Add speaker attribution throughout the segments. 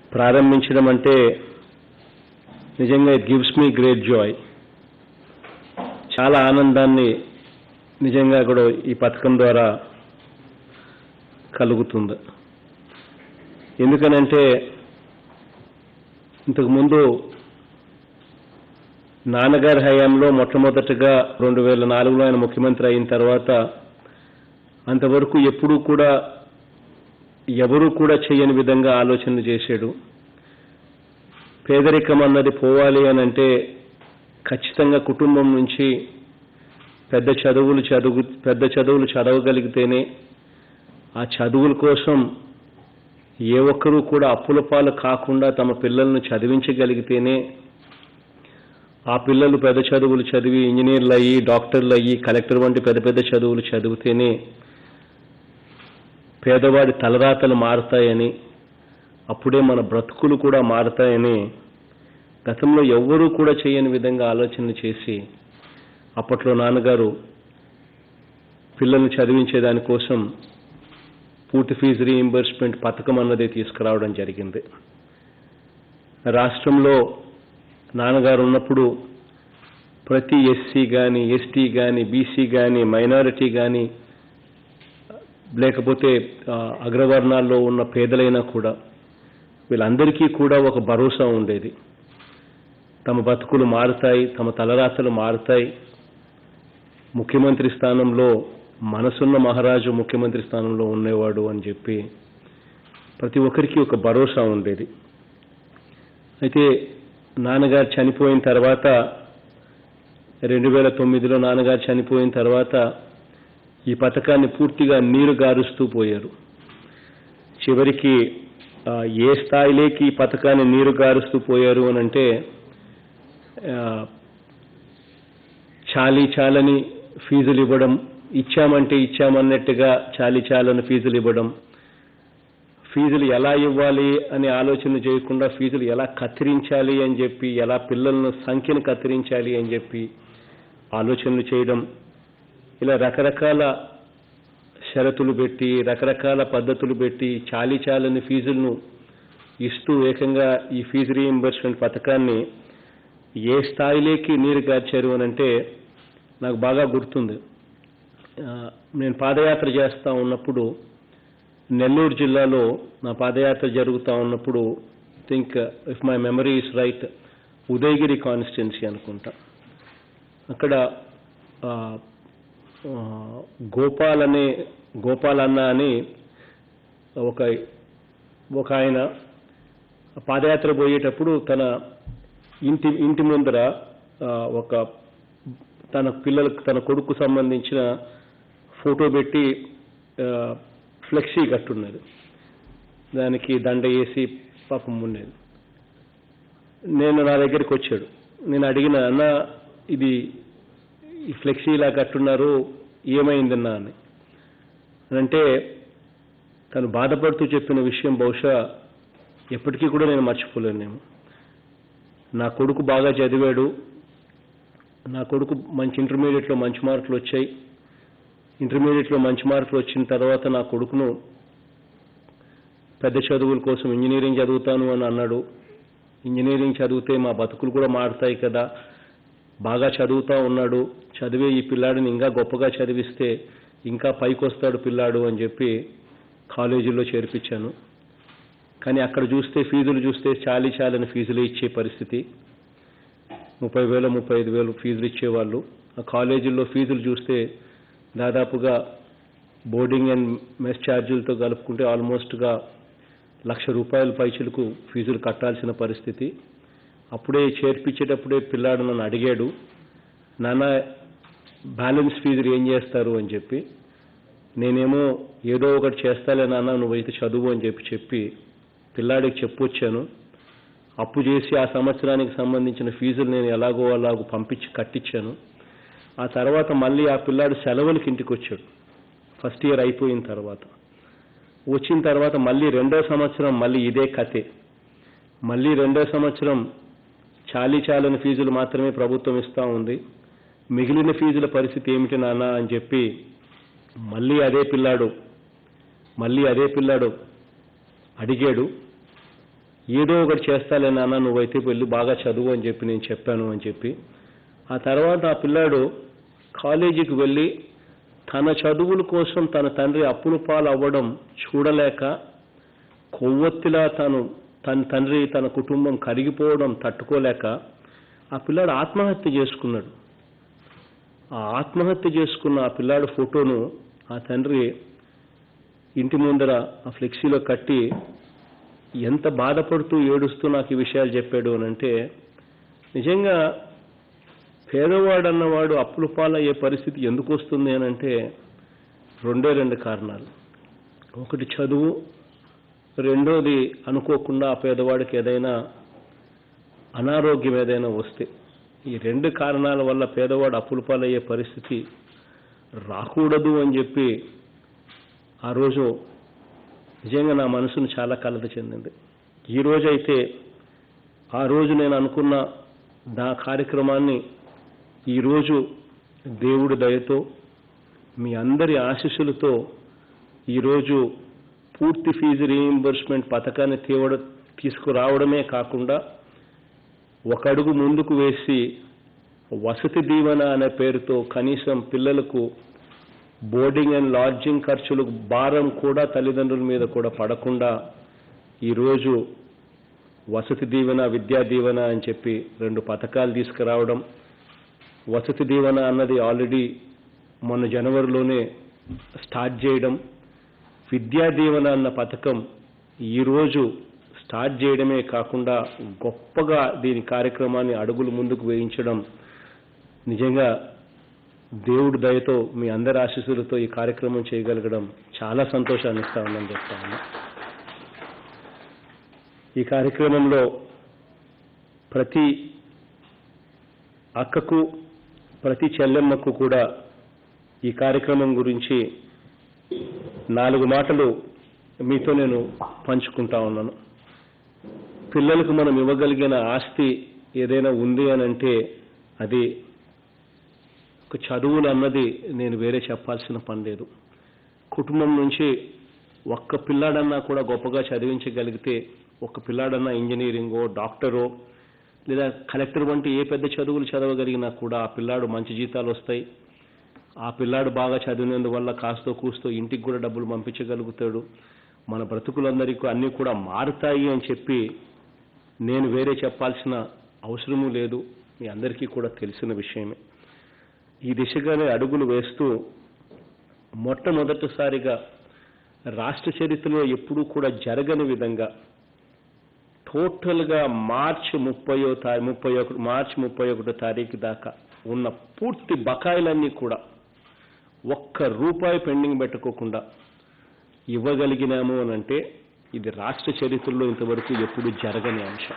Speaker 1: ప్రారంభించడం అంటే నిజంగా it gives me great joy చాలా ఆనందాన్ని నిజంగా కూడా ఈ పథకం ద్వారా కలుగుతుంది ఎందుకనంటే ఇంతకుముందు నాన్నగారి హయాంలో మొట్టమొదటగా రెండు వేల నాలుగులో ఆయన ముఖ్యమంత్రి అయిన తర్వాత అంతవరకు ఎప్పుడూ కూడా ఎవరూ కూడా చేయని విధంగా ఆలోచనలు చేశాడు పేదరికం అన్నది పోవాలి అని అంటే ఖచ్చితంగా కుటుంబం నుంచి పెద్ద చదువులు చదువు పెద్ద చదువులు చదవగలిగితేనే ఆ చదువుల కోసం ఏ ఒక్కరూ కూడా అప్పుల పాలు కాకుండా తమ పిల్లలను చదివించగలిగితేనే ఆ పిల్లలు పెద్ద చదువులు చదివి ఇంజనీర్లు అయ్యి డాక్టర్లు అయ్యి కలెక్టర్ వంటి పెద్ద పెద్ద చదువులు చదివితేనే పేదవాడి తలరాతలు మారుతాయని అప్పుడే మన బ్రతుకులు కూడా మారుతాయని గతంలో ఎవ్వరూ కూడా చేయని విధంగా ఆలోచన చేసి అప్పట్లో నాన్నగారు పిల్లల్ని చదివించే దానికోసం పూర్తి ఫీజు రీయింబర్స్మెంట్ పథకం అన్నది తీసుకురావడం జరిగింది రాష్ట్రంలో నాన్నగారు ఉన్నప్పుడు ప్రతి ఎస్సీ కానీ ఎస్టీ కానీ బీసీ కానీ మైనారిటీ కానీ లేకపోతే ఆ, అగ్రవర్ణాల్లో ఉన్న పేదలైనా కూడా వీళ్ళందరికీ కూడా ఒక భరోసా ఉండేది తమ బతుకులు మారుతాయి తమ తలరాతలు మారుతాయి ముఖ్యమంత్రి స్థానంలో మనసున్న మహారాజు ముఖ్యమంత్రి స్థానంలో ఉండేవాడు అని చెప్పి ప్రతి ఒక్కరికి ఒక భరోసా ఉండేది అయితే నాన్నగారు చనిపోయిన తర్వాత రెండు వేల తొమ్మిదిలో నాన్నగారు చనిపోయిన తర్వాత ఈ పథకాన్ని పూర్తిగా నీరు గారుస్తూ పోయారు చివరికి ఆ, ఏ స్థాయిలోకి ఈ పథకాన్ని నీరు గారుస్తూ పోయారు అని అంటే ఆ, చాలీ చాలని ఫీజులు ఇవ్వడం ఇచ్చామంటే ఇచ్చామన్నట్టుగా చాలీ చాలని ఫీజులు ఇవ్వడం ఫీజులు ఎలా ఇవ్వాలి అనే ఆలోచన చేయకుండా ఫీజులు ఎలా కత్తిరించాలి అని చెప్పి ఎలా పిల్లలను సంఖ్యను కత్తిరించాలి అని చెప్పి ఆలోచనలు చేయడం ఇలా రకరకాల షరతులు పెట్టి రకరకాల పద్ధతులు పెట్టి చాలీ చాలని ఫీజులను ఇస్తూ ఏకంగా ఈ ఫీజు రీయింబర్స్మెంట్ పథకాన్ని ఏ స్థాయిలోకి నీరు గార్చారు అని అంటే నాకు బాగా గుర్తుంది ఆ, నేను పాదయాత్ర చేస్తా ఉన్నప్పుడు నెల్లూరు జిల్లాలో నా పాదయాత్ర జరుగుతూ ఉన్నప్పుడు think if my memory is right Udayagiri constituency అనుకుంటా అక్కడ ఆ, ఆ, గోపాల్ అనే గోపాల్ అన్న అని ఒక ఒక ఆయన పాదయాత్ర పోయేటప్పుడు తన ఇంటి ఇంటి ముందర ఆ, ఒక తన పిల్లలకు తన కొడుకు సంబంధించిన ఫోటో పెట్టి ఆ, ఫ్లెక్సీ కట్టున్నది దానికి దండ వేసి పాపం ఉండేది నేను నా దగ్గరికి వచ్చాడు నేను అడిగిన అన్న ఇది ఈ ఫ్లెక్సీ ఇలా కట్టున్నారు ఏమైందన్నా అని అంటే తను బాధపడుతూ చెప్పిన విషయం బహుశా ఎప్పటికీ కూడా నేను మర్చిపోలేనేమో నా కొడుకు బాగా చదివాడు నా కొడుకు మంచి ఇంటర్మీడియట్లో మంచి మార్కులు వచ్చాయి ఇంటర్మీడియట్లో మంచి మార్కులు వచ్చిన తర్వాత నా కొడుకును పెద్ద చదువుల కోసం ఇంజనీరింగ్ చదువుతాను అని అన్నాడు ఇంజనీరింగ్ చదివితే మా బతుకులు కూడా మారుతాయి కదా బాగా చదువుతా ఉన్నాడు చదివే ఈ పిల్లాడిని ఇంకా గొప్పగా చదివిస్తే ఇంకా పైకి వస్తాడు పిల్లాడు అని చెప్పి కాలేజీలో చేర్పించాను కానీ అక్కడ చూస్తే ఫీజులు చూస్తే చాలీ చాలని ఫీజులు ఇచ్చే పరిస్థితి ముప్పై వేలు ముప్పై ఐదు వేలు ఫీజులు ఇచ్చేవాళ్ళు ఆ కాలేజీల్లో ఫీజులు చూస్తే దాదాపుగా బోర్డింగ్ అండ్ మెస్ ఛార్జీలతో కలుపుకుంటే ఆల్మోస్ట్గా లక్ష రూపాయల పైసలకు ఫీజులు కట్టాల్సిన పరిస్థితి అప్పుడే చేర్పించేటప్పుడే పిల్లాడు నన్ను అడిగాడు నాన్న బ్యాలెన్స్ ఫీజులు ఏం చేస్తారు అని చెప్పి నేనేమో ఏదో ఒకటి చేస్తాలే నాన్న నువ్వైతే చదువు అని చెప్పి చెప్పి పిల్లాడికి చెప్పొచ్చాను అప్పు చేసి ఆ సంవత్సరానికి సంబంధించిన ఫీజులు నేను ఎలాగో అలాగో పంపించి కట్టించాను ఆ తర్వాత మళ్ళీ ఆ పిల్లాడు సెలవులకి ఇంటికి వచ్చాడు ఫస్ట్ ఇయర్ అయిపోయిన తర్వాత వచ్చిన తర్వాత మళ్ళీ రెండో సంవత్సరం మళ్ళీ ఇదే కథే మళ్ళీ రెండో సంవత్సరం చాలీ చాలని ఫీజులు మాత్రమే ప్రభుత్వం ఇస్తూ ఉంది మిగిలిన ఫీజుల పరిస్థితి ఏమిటి నాన్న అని చెప్పి మళ్ళీ అదే పిల్లాడు మళ్ళీ అదే పిల్లాడు అడిగాడు ఏదో ఒకటి చేస్తాలే నాన్న నువ్వైతే వెళ్ళి బాగా చదువు అని చెప్పి నేను చెప్పాను అని చెప్పి ఆ తర్వాత ఆ పిల్లాడు కాలేజీకి వెళ్ళి తన చదువుల కోసం తన తండ్రి అప్పుల పాలు అవ్వడం చూడలేక కొవ్వొత్తిలా తను తన తండ్రి తన కుటుంబం కరిగిపోవడం తట్టుకోలేక ఆ పిల్లాడు ఆత్మహత్య చేసుకున్నాడు ఆ ఆత్మహత్య చేసుకున్న ఆ పిల్లాడు ఫోటోను ఆ తండ్రి ఇంటి ముందర ఆ ఫ్లెక్సీలో కట్టి ఎంత బాధపడుతూ ఏడుస్తూ నాకు ఈ విషయాలు చెప్పాడు అని అంటే నిజంగా పేదవాడు అన్నవాడు అప్పుల పాలయ్యే పరిస్థితి ఎందుకు వస్తుంది అని అంటే రెండే రెండు కారణాలు ఒకటి చదువు రెండోది అనుకోకుండా ఆ పేదవాడికి ఏదైనా అనారోగ్యం ఏదైనా వస్తే ఈ రెండు కారణాల వల్ల పేదవాడు అప్పుల పాలయ్యే పరిస్థితి రాకూడదు అని చెప్పి ఆ రోజు నిజంగా నా మనసును చాలా కలత చెందింది ఈ రోజైతే ఆ రోజు నేను అనుకున్న నా కార్యక్రమాన్ని ఈరోజు దేవుడి దయతో మీ అందరి ఆశీస్సులతో ఈరోజు పూర్తి ఫీజు రీయింబర్స్మెంట్ పథకాన్ని తేవడ తీసుకురావడమే కాకుండా ఒక అడుగు ముందుకు వేసి వసతి దీవెన అనే పేరుతో కనీసం పిల్లలకు బోర్డింగ్ అండ్ లాడ్జింగ్ ఖర్చులు భారం కూడా తల్లిదండ్రుల మీద కూడా పడకుండా ఈరోజు వసతి దీవెన విద్యా దీవెన అని చెప్పి రెండు పథకాలు తీసుకురావడం వసతి దీవెన అన్నది ఆల్రెడీ మొన్న జనవరిలోనే స్టార్ట్ చేయడం విద్యా దీవెన అన్న పథకం ఈరోజు స్టార్ట్ చేయడమే కాకుండా గొప్పగా దీని కార్యక్రమాన్ని అడుగులు ముందుకు వేయించడం నిజంగా దేవుడి దయతో మీ అందరి ఆశీస్సులతో ఈ కార్యక్రమం చేయగలగడం చాలా సంతోషాన్ని ఇస్తా ఉందని చెప్తా ఉన్నా ఈ కార్యక్రమంలో ప్రతి అక్కకు ప్రతి చెల్లెమ్మకు కూడా ఈ కార్యక్రమం గురించి నాలుగు మాటలు మీతో నేను పంచుకుంటా ఉన్నాను పిల్లలకు మనం ఇవ్వగలిగిన ఆస్తి ఏదైనా ఉంది అని అంటే అది ఒక చదువులు అన్నది నేను వేరే చెప్పాల్సిన పని లేదు కుటుంబం నుంచి ఒక్క పిల్లాడన్నా కూడా గొప్పగా చదివించగలిగితే ఒక్క పిల్లాడన్నా ఇంజనీరింగో డాక్టరో లేదా కలెక్టర్ వంటి ఏ పెద్ద చదువులు చదవగలిగినా కూడా ఆ పిల్లాడు మంచి జీతాలు వస్తాయి ఆ పిల్లాడు బాగా చదివినందువల్ల కాస్తో కూస్తో ఇంటికి కూడా డబ్బులు పంపించగలుగుతాడు మన బ్రతుకులందరికీ అన్నీ కూడా మారుతాయి అని చెప్పి నేను వేరే చెప్పాల్సిన అవసరము లేదు మీ అందరికీ కూడా తెలిసిన విషయమే ఈ దిశగానే అడుగులు వేస్తూ మొట్టమొదటిసారిగా రాష్ట్ర చరిత్రలో ఎప్పుడూ కూడా జరగని విధంగా టోటల్గా మార్చి ముప్పయో తారీ ముప్పై ఒకటి మార్చి ముప్పై ఒకటో తారీఖు దాకా ఉన్న పూర్తి బకాయిలన్నీ కూడా ఒక్క రూపాయి పెండింగ్ పెట్టుకోకుండా ఇవ్వగలిగినాము అని అంటే ఇది రాష్ట్ర చరిత్రలో ఇంతవరకు ఎప్పుడు జరగని అంశం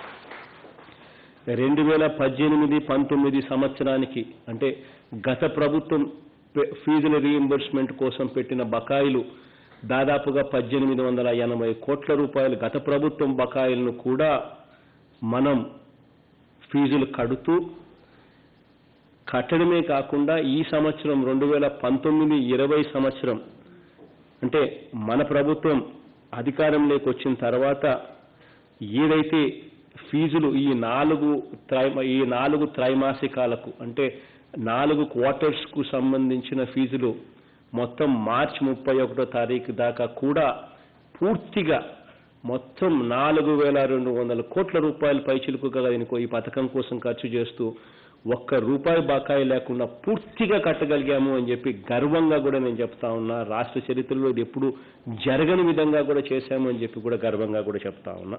Speaker 1: రెండు వేల పద్దెనిమిది పంతొమ్మిది సంవత్సరానికి అంటే గత ప్రభుత్వం పె- ఫీజుల రీయింబర్స్మెంట్ కోసం పెట్టిన బకాయిలు దాదాపుగా పద్దెనిమిది వందల ఎనభై కోట్ల రూపాయలు గత ప్రభుత్వం బకాయిలను కూడా మనం ఫీజులు కడుతూ కట్టడమే కాకుండా ఈ సంవత్సరం రెండు వేల పంతొమ్మిది ఇరవై సంవత్సరం అంటే మన ప్రభుత్వం అధికారంలోకి వచ్చిన తర్వాత ఏదైతే ఫీజులు ఈ నాలుగు త్రై ఈ నాలుగు త్రైమాసికాలకు అంటే నాలుగు క్వార్టర్స్కు సంబంధించిన ఫీజులు మొత్తం మార్చి ముప్పై ఒకటో తారీఖు దాకా కూడా పూర్తిగా మొత్తం నాలుగు వేల రెండు వందల కోట్ల రూపాయల పైచిలుకుగా దీనికి ఈ పథకం కోసం ఖర్చు చేస్తూ ఒక్క రూపాయి బకాయి లేకుండా పూర్తిగా కట్టగలిగాము అని చెప్పి గర్వంగా కూడా నేను చెప్తా ఉన్నా రాష్ట్ర చరిత్రలో ఇది ఎప్పుడు జరగని విధంగా కూడా చేశాము అని చెప్పి కూడా గర్వంగా కూడా చెప్తా ఉన్నా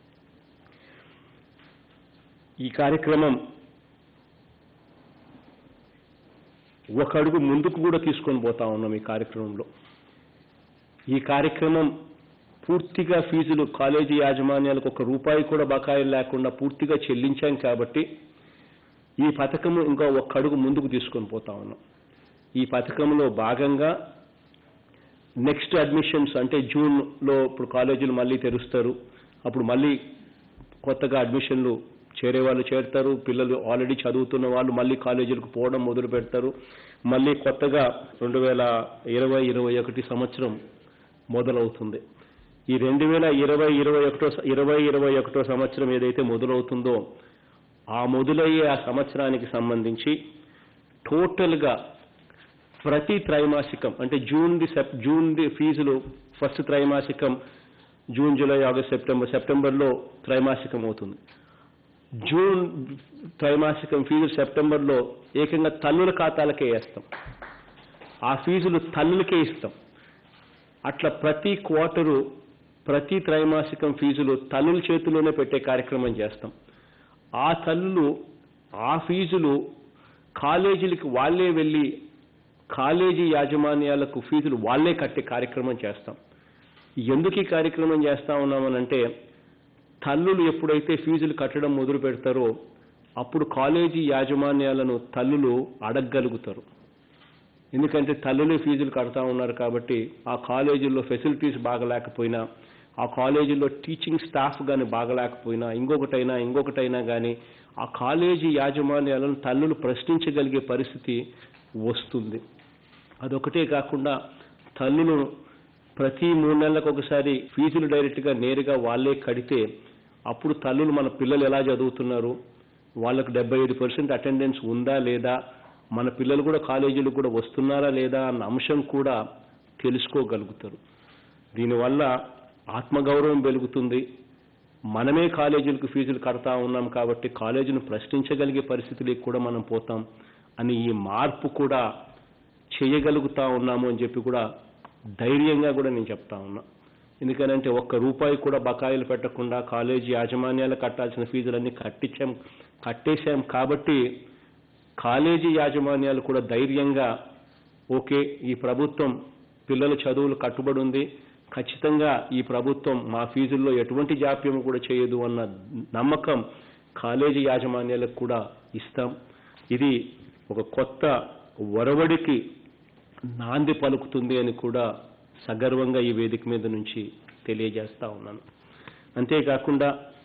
Speaker 1: ఈ కార్యక్రమం ఒక అడుగు ముందుకు కూడా తీసుకొని పోతా ఉన్నాం ఈ కార్యక్రమంలో ఈ కార్యక్రమం పూర్తిగా ఫీజులు కాలేజీ యాజమాన్యాలకు ఒక రూపాయి కూడా బకాయిలు లేకుండా పూర్తిగా చెల్లించాం కాబట్టి ఈ పథకము ఇంకా ఒక్క అడుగు ముందుకు తీసుకొని పోతా ఉన్నాం ఈ పథకంలో భాగంగా నెక్స్ట్ అడ్మిషన్స్ అంటే జూన్లో ఇప్పుడు కాలేజీలు మళ్ళీ తెరుస్తారు అప్పుడు మళ్ళీ కొత్తగా అడ్మిషన్లు చేరే వాళ్ళు చేరుతారు పిల్లలు ఆల్రెడీ చదువుతున్న వాళ్ళు మళ్ళీ కాలేజీలకు పోవడం మొదలు పెడతారు మళ్ళీ కొత్తగా రెండు వేల ఇరవై ఇరవై ఒకటి సంవత్సరం మొదలవుతుంది ఈ రెండు వేల ఇరవై ఇరవై ఒకటో ఇరవై ఇరవై ఒకటో సంవత్సరం ఏదైతే మొదలవుతుందో ఆ మొదలయ్యే ఆ సంవత్సరానికి సంబంధించి టోటల్గా ప్రతి త్రైమాసికం అంటే June to Sep June to ఫీజులు ఫస్ట్ త్రైమాసికం జూన్ జూలై ఆగస్ట్ సెప్టెంబర్ సెప్టెంబర్లో త్రైమాసికం అవుతుంది జూన్ త్రైమాసికం ఫీజులు సెప్టెంబర్లో ఏకంగా తల్లుల ఖాతాలకే వేస్తాం ఆ ఫీజులు తల్లులకే ఇస్తాం అట్లా ప్రతి క్వార్టరు ప్రతి త్రైమాసికం ఫీజులు తల్లుల చేతిలోనే పెట్టే కార్యక్రమం చేస్తాం ఆ తల్లులు ఆ ఫీజులు కాలేజీలకి వాళ్ళే వెళ్ళి కాలేజీ యాజమాన్యాలకు ఫీజులు వాళ్ళే కట్టే కార్యక్రమం చేస్తాం ఎందుకు ఈ కార్యక్రమం చేస్తా ఉన్నామనంటే తల్లులు ఎప్పుడైతే ఫీజులు కట్టడం మొదలు పెడతారో అప్పుడు కాలేజీ యాజమాన్యాలను తల్లులు అడగగలుగుతారు ఎందుకంటే తల్లులే ఫీజులు కడతా ఉన్నారు కాబట్టి ఆ కాలేజీల్లో ఫెసిలిటీస్ బాగలేకపోయినా ఆ కాలేజీలో టీచింగ్ స్టాఫ్ కానీ బాగలేకపోయినా ఇంకొకటైనా ఇంకొకటైనా కానీ ఆ కాలేజీ యాజమాన్యాలను తల్లులు ప్రశ్నించగలిగే పరిస్థితి వస్తుంది అదొకటే కాకుండా తల్లులు ప్రతి మూడు నెలలకు ఒకసారి ఫీజులు డైరెక్ట్గా నేరుగా వాళ్ళే కడితే అప్పుడు తల్లులు మన పిల్లలు ఎలా చదువుతున్నారు వాళ్ళకు డెబ్బై ఐదు పర్సెంట్ అటెండెన్స్ ఉందా లేదా మన పిల్లలు కూడా కాలేజీలు కూడా వస్తున్నారా లేదా అన్న అంశం కూడా తెలుసుకోగలుగుతారు దీనివల్ల ఆత్మగౌరవం పెరుగుతుంది మనమే కాలేజీలకు ఫీజులు కడతా ఉన్నాం కాబట్టి కాలేజీని ప్రశ్నించగలిగే పరిస్థితులకు కూడా మనం పోతాం అని ఈ మార్పు కూడా చేయగలుగుతా ఉన్నాము అని చెప్పి కూడా ధైర్యంగా కూడా నేను చెప్తా ఉన్నా ఎందుకనంటే ఒక్క రూపాయి కూడా బకాయిలు పెట్టకుండా కాలేజీ యాజమాన్యాలు కట్టాల్సిన ఫీజులన్నీ కట్టించాం కట్టేశాం కాబట్టి కాలేజీ యాజమాన్యాలు కూడా ధైర్యంగా ఓకే ఈ ప్రభుత్వం పిల్లల చదువులు కట్టుబడి ఉంది ఖచ్చితంగా ఈ ప్రభుత్వం మా ఫీజుల్లో ఎటువంటి జాప్యం కూడా చేయదు అన్న నమ్మకం కాలేజీ యాజమాన్యాలకు కూడా ఇస్తాం ఇది ఒక కొత్త ఒరవడికి నాంది పలుకుతుంది అని కూడా సగర్వంగా ఈ వేదిక మీద నుంచి తెలియజేస్తా ఉన్నాను అంతేకాకుండా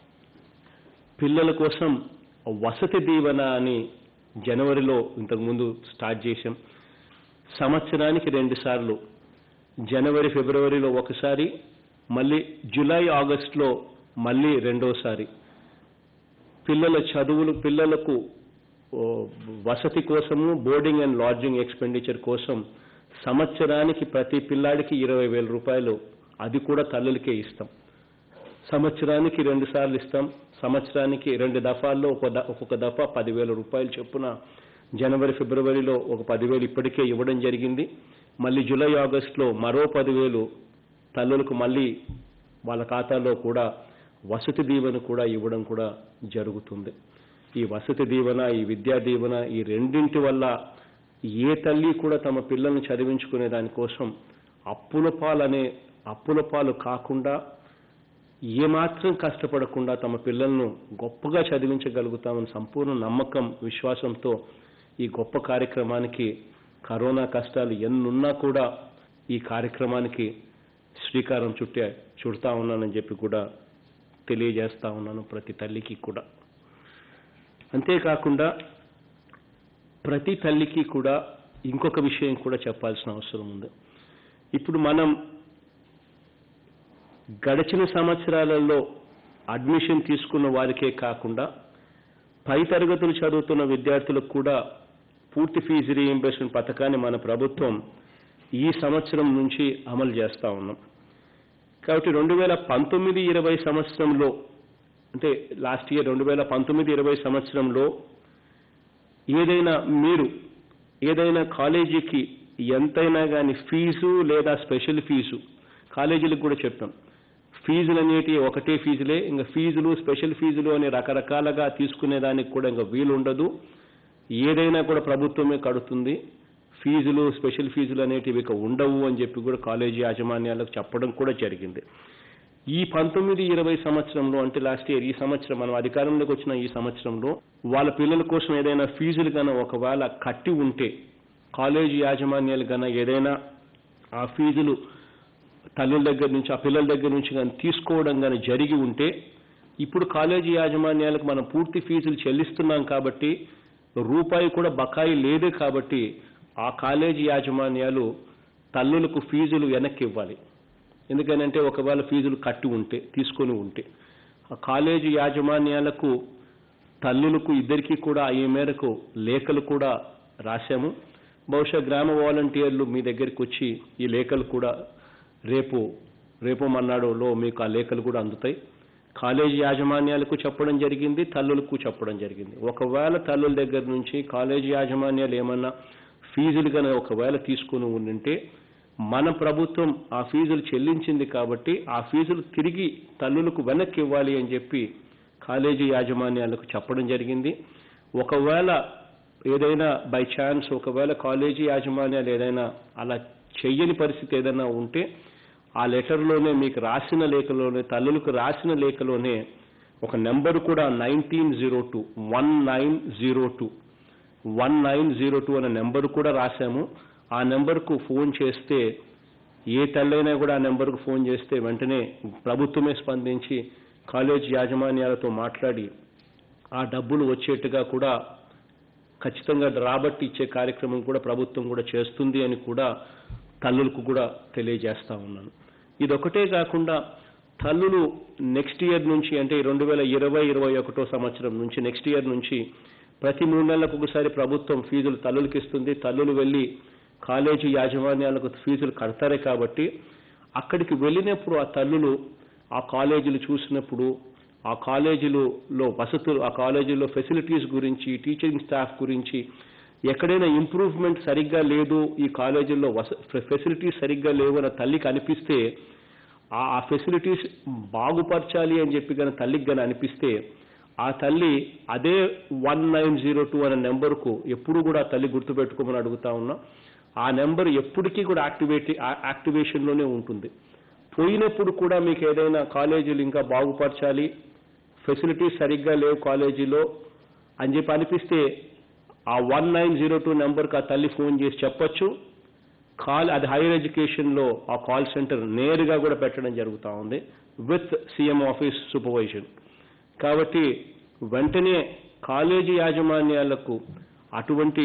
Speaker 1: పిల్లల కోసం వసతి దీవెన అని జనవరిలో ఇంతకుముందు స్టార్ట్ చేశాం సంవత్సరానికి రెండు సార్లు జనవరి ఫిబ్రవరిలో ఒకసారి మళ్ళీ జూలై ఆగస్టులో మళ్ళీ రెండోసారి పిల్లల చదువులు పిల్లలకు ఓ, వసతి కోసము బోర్డింగ్ అండ్ లాడ్జింగ్ ఎక్స్పెండిచర్ కోసం సంవత్సరానికి ప్రతి పిల్లాడికి ఇరవై వేల రూపాయలు అది కూడా తల్లులకే ఇస్తాం సంవత్సరానికి రెండు సార్లు ఇస్తాం సంవత్సరానికి రెండు దఫాల్లో ఒక ద- ఒక్కొక్క దఫా పదివేల రూపాయలు చొప్పున జనవరి ఫిబ్రవరిలో ఒక పదివేలు ఇప్పటికే ఇవ్వడం జరిగింది మళ్ళీ జూలై ఆగస్టులో మరో పదివేలు తల్లులకు మళ్ళీ వాళ్ళ ఖాతాలో కూడా వసతి దీవెన కూడా ఇవ్వడం కూడా జరుగుతుంది ఈ వసతి దీవెన ఈ విద్యా దీవెన ఈ రెండింటి వల్ల ఏ తల్లి కూడా తమ పిల్లల్ని చదివించుకునే దానికోసం అప్పుల పాలనే అప్పుల పాలు కాకుండా ఏమాత్రం కష్టపడకుండా తమ పిల్లలను గొప్పగా చదివించగలుగుతామని సంపూర్ణ నమ్మకం విశ్వాసంతో ఈ గొప్ప కార్యక్రమానికి కరోనా కష్టాలు ఎన్నున్నా కూడా ఈ కార్యక్రమానికి శ్రీకారం చుట్టే చుడతా ఉన్నానని చెప్పి కూడా తెలియజేస్తా ఉన్నాను ప్రతి తల్లికి కూడా అంతేకాకుండా ప్రతి తల్లికి కూడా ఇంకొక విషయం కూడా చెప్పాల్సిన అవసరం ఉంది ఇప్పుడు మనం గడిచిన సంవత్సరాలలో అడ్మిషన్ తీసుకున్న వారికే కాకుండా పై తరగతులు చదువుతున్న విద్యార్థులకు కూడా పూర్తి ఫీజు రీయింబర్స్మెంట్ పథకాన్ని మన ప్రభుత్వం ఈ సంవత్సరం నుంచి అమలు చేస్తా ఉన్నాం కాబట్టి రెండు వేల పంతొమ్మిది ఇరవై సంవత్సరంలో అంటే లాస్ట్ ఇయర్ రెండు వేల పంతొమ్మిది ఇరవై సంవత్సరంలో ఏదైనా మీరు ఏదైనా కాలేజీకి ఎంతైనా కానీ ఫీజు లేదా స్పెషల్ ఫీజు కాలేజీలకు కూడా చెప్తాం ఫీజులు అనేటివి ఒకటే ఫీజులే ఇంకా ఫీజులు స్పెషల్ ఫీజులు అని రకరకాలుగా తీసుకునే దానికి కూడా ఇంకా వీలు ఉండదు ఏదైనా కూడా ప్రభుత్వమే కడుతుంది ఫీజులు స్పెషల్ ఫీజులు అనేటివి ఇక ఉండవు అని చెప్పి కూడా కాలేజీ యాజమాన్యాలకు చెప్పడం కూడా జరిగింది ఈ పంతొమ్మిది ఇరవై సంవత్సరంలో అంటే లాస్ట్ ఇయర్ ఈ సంవత్సరం మనం అధికారంలోకి వచ్చిన ఈ సంవత్సరంలో వాళ్ళ పిల్లల కోసం ఏదైనా ఫీజులు కన్నా ఒకవేళ కట్టి ఉంటే కాలేజీ యాజమాన్యాలు కన్నా ఏదైనా ఆ ఫీజులు తల్లుల దగ్గర నుంచి ఆ పిల్లల దగ్గర నుంచి కానీ తీసుకోవడం కానీ జరిగి ఉంటే ఇప్పుడు కాలేజీ యాజమాన్యాలకు మనం పూర్తి ఫీజులు చెల్లిస్తున్నాం కాబట్టి రూపాయి కూడా బకాయి లేదే కాబట్టి ఆ కాలేజీ యాజమాన్యాలు తల్లులకు ఫీజులు వెనక్కి ఇవ్వాలి ఎందుకనంటే ఒకవేళ ఫీజులు కట్టి ఉంటే తీసుకొని ఉంటే ఆ కాలేజీ యాజమాన్యాలకు తల్లులకు ఇద్దరికీ కూడా ఈ మేరకు లేఖలు కూడా రాశాము బహుశా గ్రామ వాలంటీర్లు మీ దగ్గరికి వచ్చి ఈ లేఖలు కూడా రేపు రేపు మన్నాడులో మీకు ఆ లేఖలు కూడా అందుతాయి కాలేజీ యాజమాన్యాలకు చెప్పడం జరిగింది తల్లులకు చెప్పడం జరిగింది ఒకవేళ తల్లుల దగ్గర నుంచి కాలేజీ యాజమాన్యాలు ఏమన్నా ఫీజులు కనుక ఒకవేళ తీసుకుని ఉండింటే మన ప్రభుత్వం ఆ ఫీజులు చెల్లించింది కాబట్టి ఆ ఫీజులు తిరిగి తల్లులకు వెనక్కి ఇవ్వాలి అని చెప్పి కాలేజీ యాజమాన్యాలకు చెప్పడం జరిగింది ఒకవేళ ఏదైనా బై ఛాన్స్ ఒకవేళ కాలేజీ యాజమాన్యాలు ఏదైనా అలా చెయ్యని పరిస్థితి ఏదైనా ఉంటే ఆ లెటర్లోనే మీకు రాసిన లేఖలోనే తల్లులకు రాసిన లేఖలోనే ఒక నెంబర్ కూడా nineteen zero two one nine zero two one nine zero two అనే నెంబర్ కూడా రాశాము ఆ నెంబర్కు ఫోన్ చేస్తే ఏ తల్లైనా కూడా ఆ నెంబర్కు ఫోన్ చేస్తే వెంటనే ప్రభుత్వమే స్పందించి కాలేజ్ యాజమాన్యాలతో మాట్లాడి ఆ డబ్బులు వచ్చేట్టుగా కూడా ఖచ్చితంగా రాబట్టి ఇచ్చే కార్యక్రమం కూడా ప్రభుత్వం కూడా చేస్తుంది అని కూడా తల్లులకు కూడా తెలియజేస్తా ఉన్నాను ఇదొకటే కాకుండా తల్లులు నెక్స్ట్ ఇయర్ నుంచి అంటే రెండు వేల ఇరవై ఇరవై ఒకటో సంవత్సరం నుంచి నెక్స్ట్ ఇయర్ నుంచి ప్రతి మూడు నెలలకు ఒకసారి ప్రభుత్వం ఫీజులు తల్లులకు ఇస్తుంది తల్లులు వెళ్ళి కాలేజీ యాజమాన్యాలకు ఫీజులు కడతారే కాబట్టి అక్కడికి వెళ్ళినప్పుడు ఆ తల్లులు ఆ కాలేజీలు చూసినప్పుడు ఆ కాలేజీలో వసతులు ఆ కాలేజీలో ఫెసిలిటీస్ గురించి టీచింగ్ స్టాఫ్ గురించి ఎక్కడైనా ఇంప్రూవ్మెంట్ సరిగ్గా లేదు ఈ కాలేజీల్లో వస ఫెసిలిటీస్ సరిగ్గా లేవు అని తల్లికి అనిపిస్తే ఆ ఆ ఫెసిలిటీస్ బాగుపరచాలి అని చెప్పి కానీ తల్లికి కానీ అనిపిస్తే ఆ తల్లి అదే వన్ నైన్ జీరో టూ అనే నెంబర్కు ఎప్పుడు కూడా ఆ తల్లి గుర్తుపెట్టుకోమని అడుగుతా ఉన్నా ఆ నెంబర్ ఎప్పటికీ కూడా యాక్టివేట్ యాక్టివేషన్లోనే ఉంటుంది పోయినప్పుడు కూడా మీకు ఏదైనా కాలేజీలు ఇంకా బాగుపరచాలి ఫెసిలిటీస్ సరిగ్గా లేవు కాలేజీలో అని చెప్పి అనిపిస్తే ఆ వన్ నైన్ జీరో టూ నెంబర్కి ఆ తల్లి ఫోన్ చేసి చెప్పొచ్చు కాల్ అది హైయర్ ఎడ్యుకేషన్లో ఆ కాల్ సెంటర్ నేరుగా కూడా పెట్టడం జరుగుతూ ఉంది విత్ సీఎం ఆఫీస్ సూపర్వైజన్ కాబట్టి వెంటనే కాలేజీ యాజమాన్యాలకు అటువంటి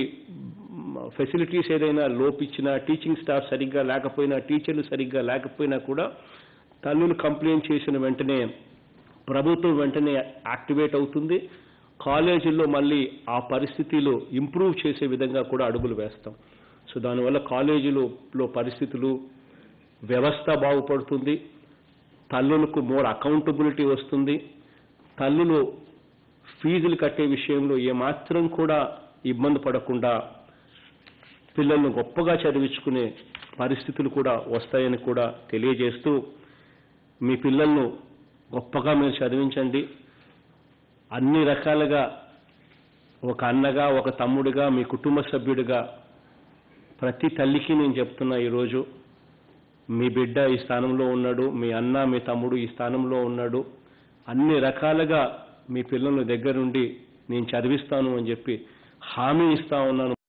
Speaker 1: ఫెసిలిటీస్ ఏదైనా లోపించినా టీచింగ్ స్టాఫ్ సరిగ్గా లేకపోయినా టీచర్లు సరిగ్గా లేకపోయినా కూడా తల్లులు కంప్లైంట్ చేసిన వెంటనే ప్రభుత్వం వెంటనే యాక్టివేట్ అవుతుంది కాలేజీల్లో మళ్ళీ ఆ పరిస్థితిలో ఇంప్రూవ్ చేసే విధంగా కూడా అడుగులు వేస్తాం సో దానివల్ల కాలేజీలో పరిస్థితులు వ్యవస్థ బాగుపడుతుంది తల్లులకు మోర్ అకౌంటబిలిటీ వస్తుంది తల్లులు ఫీజులు కట్టే విషయంలో ఏమాత్రం కూడా ఇబ్బంది పడకుండా పిల్లలను గొప్పగా చదివించుకునే పరిస్థితులు కూడా వస్తాయని కూడా తెలియజేస్తూ మీ పిల్లలను గొప్పగా మీరు చదివించండి అన్ని రకాలుగా ఒక అన్నగా ఒక తమ్ముడిగా మీ కుటుంబ సభ్యుడిగా ప్రతి తల్లికి నేను చెప్తున్నా ఈరోజు మీ బిడ్డ ఈ స్థానంలో ఉన్నాడు మీ అన్న మీ తమ్ముడు ఈ స్థానంలో ఉన్నాడు అన్ని రకాలుగా మీ పిల్లల దగ్గరుండి నేను చదివిస్తాను అని చెప్పి హామీ ఇస్తా ఉన్నాను